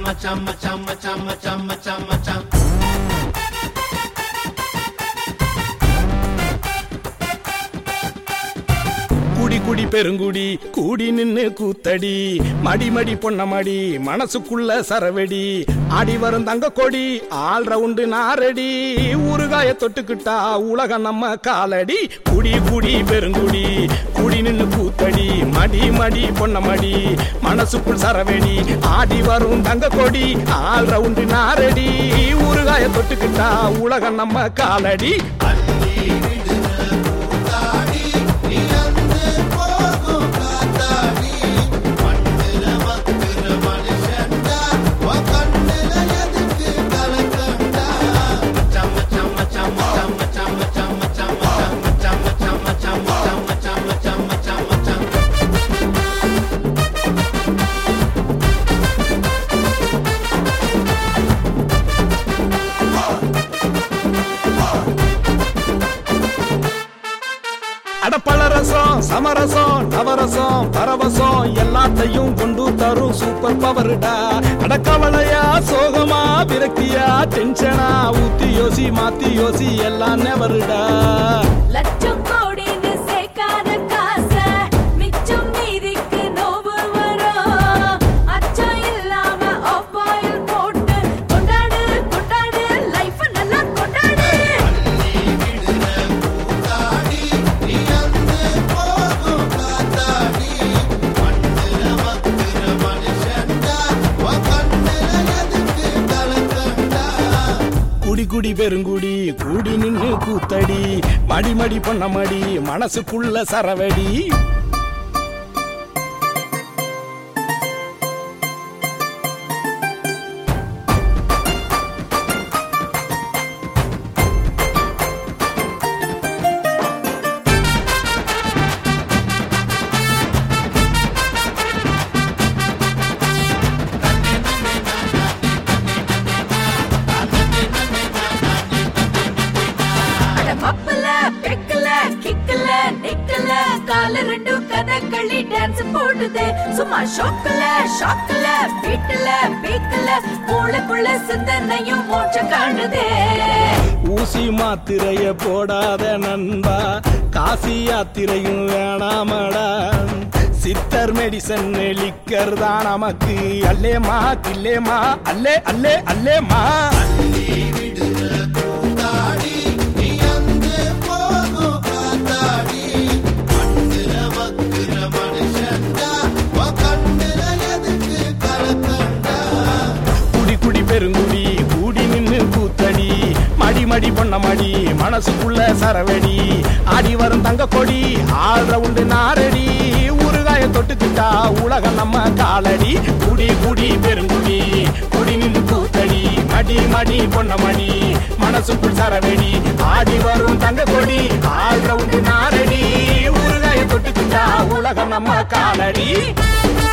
மச்சான் மச்சான் மச்சான் மச்சான் மச்சான் மச்சான் குடி குடி பெருங்குடி கூடி நின்னு கூத்தடி மடி மடி பொன்ன மடி மனசுக்குள்ள சரவெடி ஆடி வரும் தங்க கொடி ஆள் ரவுண்டு நாரடி ஊறுகாய தொட்டுக்கிட்டா உலகம் நம்ம காலடி குடி குடி பெருங்குடி கூடி நின்னு கூத்தடி மடி மடி பொன்ன மடி மனசுக்குள் சரவெடி ஆடி வரும் தங்க கொடி ஆள் ரவுண்டு நாரடி ஊறுகாய தொட்டுக்கிட்டா உலகம் நம்ம காலடி மச்சான் மச்சான் மச்சான் மச்சான் மச்சான் மச்சான் மச்சான் மச்சான் மச்சான் மச்சான் மச்சான் மச்சான் மச்சான் மச்சான் மச்சான் மச்சான் அடப்பழரசம் சமரசம் நவரசம் பரவசம் எல்லாத்தையும் கொண்டு தரும் சூப்பர் பவர்டா அடக்கவலையா சோகமா விரக்தியா டென்ஷனா ஊத்தி யோசி மாத்தி யோசி எல்லாம் நெவருடா லட்சம் கோடின்னு சேர்க்காத காசை மிச்சம் மீதிக்கு நோவு வரும் அச்சம் இல்லாம ஆஃப் ஆயில் போட்டு கொண்டாடு கொண்டாடு லைஃப் நல்லா கொண்டாடு குடி குடி பெருங்குடி கூடி நின்னு கூத்தடி மடி மடி பொன்ன மடி மனசுக்குள்ள சரவடி அட மப்பல பெக்கல கிக்கல நிக்கல கால ரெண்டும் கதகளி டான்ஸ் போடுது சும்மா ஷோக்கல ஷாக்கல பீட்டல பீக்கல மூளைக்குள்ள சிந்தனையும் மூச்சு காணுதே ஊசி மாத்திரைய போடாத நண்பா காசி யாத்திரையும் வேணாமடா சித்தர் மெடிசன் லிக்கர் தான் நமக்கு அல்லேமா கில்லேமா அல்லே அல்லே அல்லேமா குடி குடி பெருங்குடி கூடி நின்னு கூத்தடி மடி மடி பொன்ன மடி மனசுக்குள்ள சரவெடி ஆடி வரும் தங்க கொடி ஆள் ரவுண்டு நாரடி ஊறுகாய தொட்டுக்கிட்டா உலகம் நம்ம காலடி குடி குடி பெருங்குடி குடி நின்னு கூத்தடி மடி மடி பொன்ன மடி மனசுக்குள் சரவெடி ஆடி வரும் தங்க கொடி ஆள் ரவுண்டு நாரடி ஊறுகாய தொட்டுக்கிட்டா உலகம் நம்ம காலடி